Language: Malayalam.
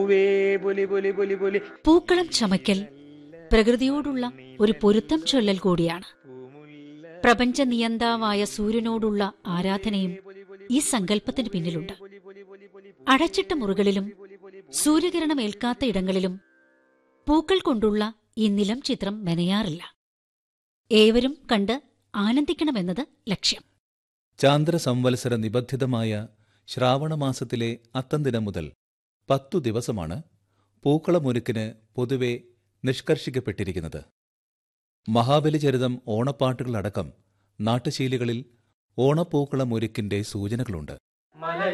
പൂവേ പൊലി പൊലി പൊലി പൊലി പൂക്കളം ചമയ്ക്കൽ പ്രകൃതിയോടുള്ള ഒരു പൊരുത്തം ചൊല്ലൽ കൂടിയാണ് പ്രപഞ്ച നിയന്താവായ സൂര്യനോടുള്ള ആരാധനയും ഈ സങ്കല്പത്തിന് പിന്നിലുണ്ട് അടച്ചിട്ട മുറികളിലും സൂര്യകിരണം ഏൽക്കാത്ത ഇടങ്ങളിലും പൂക്കൾ കൊണ്ടുള്ള ഈ നിലം ചിത്രം മെനയാറില്ല ഏവരും കണ്ട് ആനന്ദിക്കണമെന്നത് ലക്ഷ്യം ചാന്ദ്ര സംവത്സര നിബദ്ധിതമായ ശ്രാവണമാസത്തിലെ അത്തംദിനം മുതൽ പത്തു ദിവസമാണ് പൂക്കളമൊരുക്കിന് പൊതുവെ നിഷ്കർഷിക്കപ്പെട്ടിരിക്കുന്നത് മഹാബലിചരിതം ഓണപ്പാട്ടുകളടക്കം നാട്ടുശീലികളിൽ ഓണപ്പൂക്കളമൊരുക്കിന്റെ സൂചനകളുണ്ട്